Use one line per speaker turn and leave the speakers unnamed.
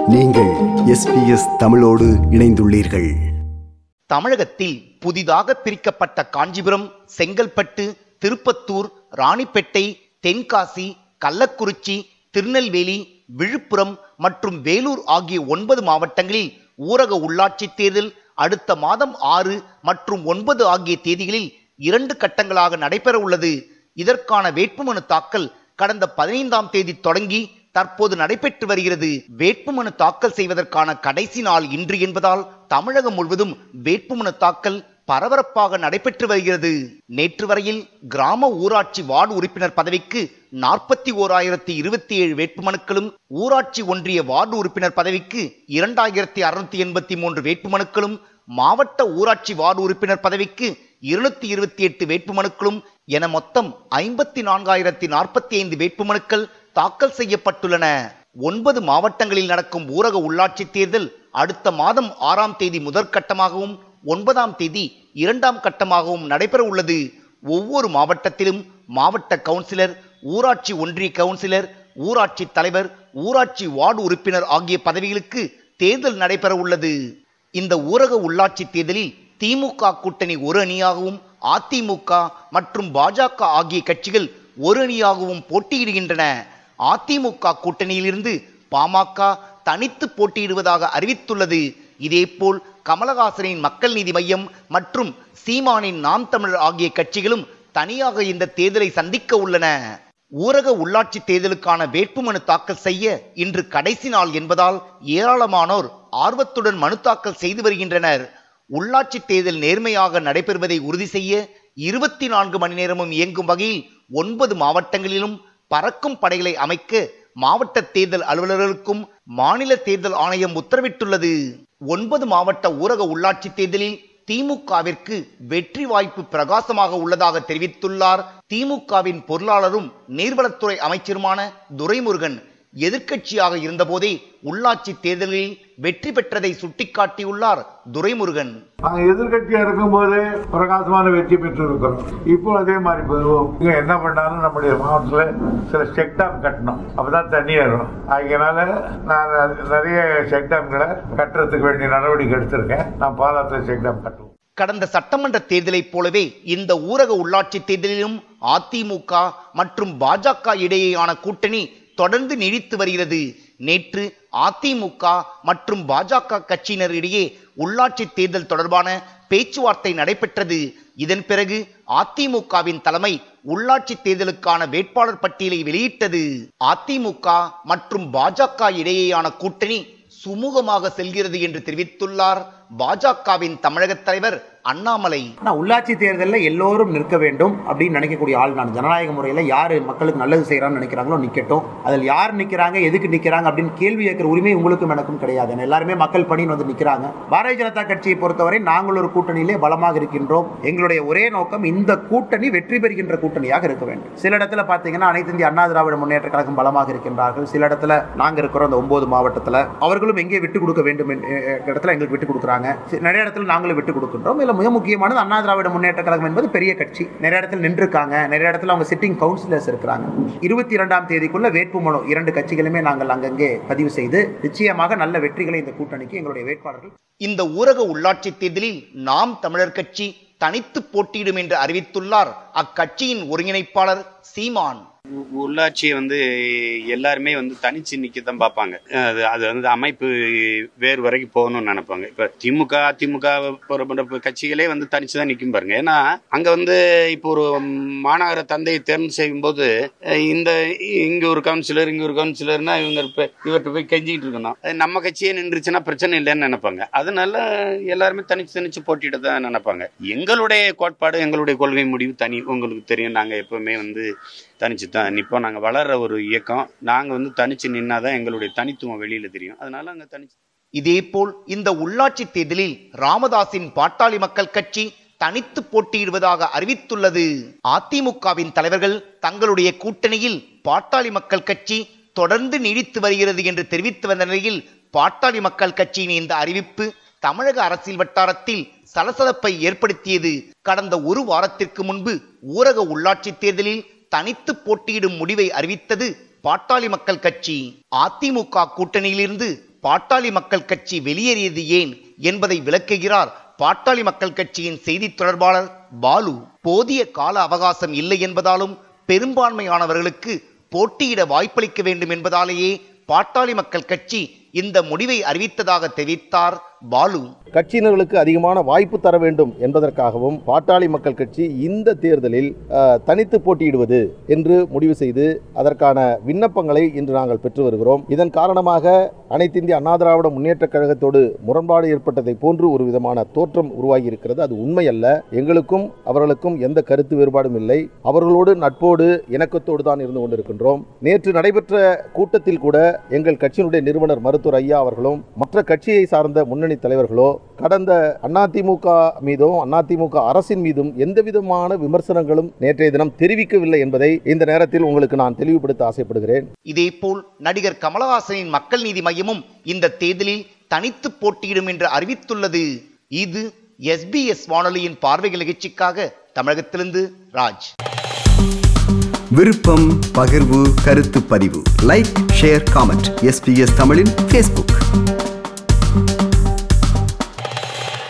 நீங்கள் எஸ்பிஎஸ் தமிழோடு இணைந்துள்ளீர்கள்
தமிழகத்தில் புதிதாக பிரிக்கப்பட்ட காஞ்சிபுரம் செங்கல்பட்டு திருப்பத்தூர் ராணிப்பேட்டை தென்காசி கள்ளக்குறிச்சி திருநெல்வேலி விழுப்புரம் மற்றும் வேலூர் ஆகிய ஒன்பது மாவட்டங்களில் ஊரக உள்ளாட்சி தேர்தல் அடுத்த மாதம் ஆறு மற்றும் ஒன்பது ஆகிய தேதிகளில் இரண்டு கட்டங்களாக நடைபெற உள்ளது இதற்கான வேட்புமனு தாக்கல் கடந்த பதினைந்தாம் தேதி தொடங்கி தற்போது நடைபெற்று வருகிறது வேட்புமனு தாக்கல் செய்வதற்கான கடைசி நாள் இன்று என்பதால் தமிழகம் முழுவதும் வேட்புமனு தாக்கல் பரபரப்பாக நடைபெற்று வருகிறது நேற்று வரையில் கிராம ஊராட்சி வார்டு உறுப்பினர் பதவிக்கு நாற்பத்தி ஓராயிரத்தி இருபத்தி ஏழு வேட்புமனுக்களும் ஊராட்சி ஒன்றிய வார்டு உறுப்பினர் பதவிக்கு இரண்டாயிரத்தி அறுநூத்தி எண்பத்தி மூன்று வேட்புமனுக்களும் மாவட்ட ஊராட்சி வார்டு உறுப்பினர் பதவிக்கு இருநூத்தி இருபத்தி எட்டு வேட்புமனுக்களும் என மொத்தம் ஐம்பத்தி நான்காயிரத்தி நாற்பத்தி ஐந்து வேட்புமனுக்கள் தாக்கல் செய்யப்பட்டுள்ளன ஒன்பது மாவட்டங்களில் நடக்கும் ஊரக உள்ளாட்சி தேர்தல் அடுத்த மாதம் ஆறாம் தேதி முதற்கட்டமாகவும் ஒன்பதாம் தேதி இரண்டாம் கட்டமாகவும் நடைபெற உள்ளது ஒவ்வொரு மாவட்டத்திலும் மாவட்ட கவுன்சிலர் ஊராட்சி ஒன்றிய கவுன்சிலர் ஊராட்சி தலைவர் ஊராட்சி வார்டு உறுப்பினர் ஆகிய பதவிகளுக்கு தேர்தல் நடைபெற உள்ளது இந்த ஊரக உள்ளாட்சி தேர்தலில் திமுக கூட்டணி ஒரு அணியாகவும் அதிமுக மற்றும் பாஜக ஆகிய கட்சிகள் ஒரு அணியாகவும் போட்டியிடுகின்றன அதிமுக கூட்டணியிலிருந்து பாமக தனித்து போட்டியிடுவதாக அறிவித்துள்ளது இதேபோல் கமலஹாசனின் மக்கள் நீதி மையம் மற்றும் சீமானின் நாம் தமிழர் ஆகிய கட்சிகளும் தனியாக இந்த தேர்தலை சந்திக்க உள்ளன ஊரக உள்ளாட்சி தேர்தலுக்கான வேட்புமனு தாக்கல் செய்ய இன்று கடைசி நாள் என்பதால் ஏராளமானோர் ஆர்வத்துடன் மனு தாக்கல் செய்து வருகின்றனர் உள்ளாட்சி தேர்தல் நேர்மையாக நடைபெறுவதை உறுதி செய்ய இருபத்தி நான்கு மணி நேரமும் இயங்கும் வகையில் ஒன்பது மாவட்டங்களிலும் பறக்கும் படைகளை அமைக்க மாவட்ட தேர்தல் அலுவலர்களுக்கும் மாநில தேர்தல் ஆணையம் உத்தரவிட்டுள்ளது ஒன்பது மாவட்ட ஊரக உள்ளாட்சி தேர்தலில் திமுகவிற்கு வெற்றி வாய்ப்பு பிரகாசமாக உள்ளதாக தெரிவித்துள்ளார் திமுகவின் பொருளாளரும் நீர்வளத்துறை அமைச்சருமான துரைமுருகன் எதிர்க்கட்சியாக இருந்தபோதே உள்ளாட்சி தேர்தலில் வெற்றி பெற்றதை சுட்டிக்காட்டியுள்ளார் துரைமுருகன்
நாங்க எதிர்கட்சியா இருக்கும்போது பிரகாசமான வெற்றி பெற்று இருக்கிறோம் இப்போ அதே மாதிரி பெறுவோம் இங்க என்ன பண்ணாலும் நம்முடைய மாவட்டத்துல சில செக் டேம் கட்டணும் அப்பதான் தண்ணி வரும் அதனால நான் நிறைய செக் டேம்களை கட்டுறதுக்கு வேண்டிய நடவடிக்கை எடுத்திருக்கேன் நான் பாலாத்துல செக் டேம் கட்டுவோம்
கடந்த சட்டமன்ற தேர்தலைப் போலவே இந்த ஊரக உள்ளாட்சி தேர்தலிலும் அதிமுக மற்றும் பாஜக இடையேயான கூட்டணி தொடர்ந்து நீடித்து வருகிறது நேற்று அதிமுக மற்றும் பாஜக கட்சியினர் இடையே உள்ளாட்சி தேர்தல் தொடர்பான பேச்சுவார்த்தை நடைபெற்றது இதன் பிறகு அதிமுகவின் தலைமை உள்ளாட்சி தேர்தலுக்கான வேட்பாளர் பட்டியலை வெளியிட்டது அதிமுக மற்றும் பாஜக இடையேயான கூட்டணி சுமூகமாக செல்கிறது என்று தெரிவித்துள்ளார் பாஜகவின் தமிழக தலைவர் அண்ணாமலை
ஆனால் உள்ளாட்சி தேர்தலில் எல்லோரும் நிற்க வேண்டும் அப்படின்னு நினைக்கக்கூடிய ஆள் நான் ஜனநாயக முறையில் யார் மக்களுக்கு நல்லது செய்கிறான்னு நினைக்கிறாங்களோ நிற்கட்டும் அதில் யார் நிற்கிறாங்க எதுக்கு நிற்கிறாங்க அப்படின்னு கேள்வி கேட்குற உரிமை உங்களுக்கும் எனக்கும் கிடையாது ஏன்னா எல்லாருமே மக்கள் பணின்னு வந்து நிற்கிறாங்க பாரதிய ஜனதா கட்சியை பொறுத்தவரை நாங்கள் ஒரு கூட்டணியிலே பலமாக இருக்கின்றோம் எங்களுடைய ஒரே நோக்கம் இந்த கூட்டணி வெற்றி பெறுகின்ற கூட்டணியாக இருக்க வேண்டும் சில இடத்துல பார்த்தீங்கன்னா அனைத்து இந்திய அண்ணா திராவிட முன்னேற்ற கழகம் பலமாக இருக்கின்றார்கள் சில இடத்துல நாங்கள் இருக்கிறோம் அந்த ஒன்பது மாவட்டத்தில் அவர்களும் எங்கே விட்டு கொடுக்க வேண்டும் என்ற இடத்துல எங்களுக்கு விட்டு கொடுக்குறாங்க சி- நிறைய இடத்துல நாங்களும் விட்டு கொடுக்கின்றோம் இதில் மிக முக்கியமானது அண்ணா திராவிட முன்னேற்ற கழகம் என்பது பெரிய கட்சி நிறைய இடத்துல நின்றுருக்காங்க நிறைய இடத்துல அவங்க சிட்டிங் கவுன்சிலர்ஸ் இருக்கிறாங்க இருபத்தி இரண்டாம் தேதிக்குள்ள வேட்புமனு இரண்டு கட்சிகளுமே நாங்கள் அங்கங்கே பதிவு செய்து நிச்சயமாக நல்ல வெற்றிகளை இந்த கூட்டணிக்கு எங்களுடைய வேட்பாளர்கள்
இந்த ஊரக உள்ளாட்சி தேர்தலில் நாம் தமிழர் கட்சி தனித்து போட்டியிடும் என்று அறிவித்துள்ளார் அக்கட்சியின் ஒருங்கிணைப்பாளர் சீமான்
உ- உள்ளாட்சியை வந்து எல்லாருமே வந்து தனிச்சு நிக்கத்தான் பார்ப்பாங்க அது அது வந்து அமைப்பு வேறு வரைக்கும் போகணும்னு நினைப்பாங்க இப்ப திமுக அதிமுக போன்ற கட்சிகளே வந்து தனிச்சு தான் நிற்கும் பாருங்க ஏன்னா அங்க வந்து இப்போ ஒரு மாநகர தந்தையை தேர்வு செய்யும் போது அஹ், இந்த இங்க ஒரு கவுன்சிலர் இங்க ஒரு கவுன்சிலர்னா இவங்க இப்ப இவர்கிட்ட போய் கெஞ்சிக்கிட்டு இருக்கணும் அது நம்ம கட்சியே நின்றுச்சுன்னா பிரச்சனை இல்லைன்னு நினைப்பாங்க அதனால எல்லாருமே தனிச்சு தனிச்சு போட்டியிட தான் நினைப்பாங்க எங்களுடைய கோட்பாடு எங்களுடைய கொள்கை முடிவு தனி உங்களுக்கு தெரியும் நாங்க எப்பவுமே வந்து தனிச்சு தான் நிற்போம் நாங்கள் வளர்ற ஒரு இயக்கம் நாங்கள் வந்து தனிச்சு நின்னாதான் எங்களுடைய தனித்துவம் வெளியில தெரியும் அதனால அங்கே தனிச்சு
இதேபோல் இந்த உள்ளாட்சி தேர்தலில் ராமதாசின் பாட்டாளி மக்கள் கட்சி தனித்து போட்டியிடுவதாக அறிவித்துள்ளது அதிமுகவின் தலைவர்கள் தங்களுடைய கூட்டணியில் பாட்டாளி மக்கள் கட்சி தொடர்ந்து நீடித்து வருகிறது என்று தெரிவித்து வந்த நிலையில் பாட்டாளி மக்கள் கட்சியின் இந்த அறிவிப்பு தமிழக அரசியல் வட்டாரத்தில் சலசலப்பை ஏற்படுத்தியது கடந்த ஒரு வாரத்திற்கு முன்பு ஊரக உள்ளாட்சி தேர்தலில் தனித்து போட்டியிடும் முடிவை அறிவித்தது பாட்டாளி மக்கள் கட்சி அதிமுக கூட்டணியிலிருந்து பாட்டாளி மக்கள் கட்சி வெளியேறியது ஏன் என்பதை விளக்குகிறார் பாட்டாளி மக்கள் கட்சியின் செய்தி தொடர்பாளர் பாலு போதிய கால அவகாசம் இல்லை என்பதாலும் பெரும்பான்மையானவர்களுக்கு போட்டியிட வாய்ப்பளிக்க வேண்டும் என்பதாலேயே பாட்டாளி மக்கள் கட்சி இந்த முடிவை அறிவித்ததாக தெரிவித்தார் பாலு
கட்சியினர்களுக்கு அதிகமான வாய்ப்பு தர வேண்டும் என்பதற்காகவும் பாட்டாளி மக்கள் கட்சி இந்த தேர்தலில் அஹ், தனித்து போட்டியிடுவது என்று முடிவு செய்து அதற்கான விண்ணப்பங்களை இன்று நாங்கள் பெற்று வருகிறோம் இதன் காரணமாக அனைத்து இந்திய அண்ணா திராவிட முன்னேற்றக் கழகத்தோடு முரண்பாடு ஏற்பட்டதை போன்று ஒரு விதமான தோற்றம் உருவாகி இருக்கிறது அது உண்மையல்ல எங்களுக்கும் அவர்களுக்கும் எந்த கருத்து வேறுபாடும் இல்லை அவர்களோடு நட்போடு இணக்கத்தோடு தான் இருந்து கொண்டிருக்கின்றோம் நேற்று நடைபெற்ற கூட்டத்தில் கூட எங்கள் கட்சியினுடைய நிறுவனர் மருத்துவர் ஐயா அவர்களும் மற்ற கட்சியை சார்ந்த முன்னணி தலைவர்களோ கடந்த அதிமுக மீதும் அதிமுக அரசின் மீதும் எந்த விதமான விமர்சனங்களும் நேற்றைய தினம் தெரிவிக்கவில்லை என்பதை இந்த நேரத்தில் உங்களுக்கு நான் தெளிவுபடுத்த ஆசைப்படுகிறேன்
இதேபோல் நடிகர் கமலஹாசனின் மக்கள் நீதி மையமும் இந்த தேர்தலில் தனித்து போட்டியிடும் என்று அறிவித்துள்ளது இது எஸ்பிஎஸ் வானொலியின் பார்வைகள் நிகழ்ச்சிக்காக தமிழகத்திலிருந்து ராஜ்
விருப்பம் பகிர்வு கருத்து பதிவு லைக் ஷேர் காமெண்ட் எஸ்பிஎஸ் தமிழின் ஃபேஸ்புக்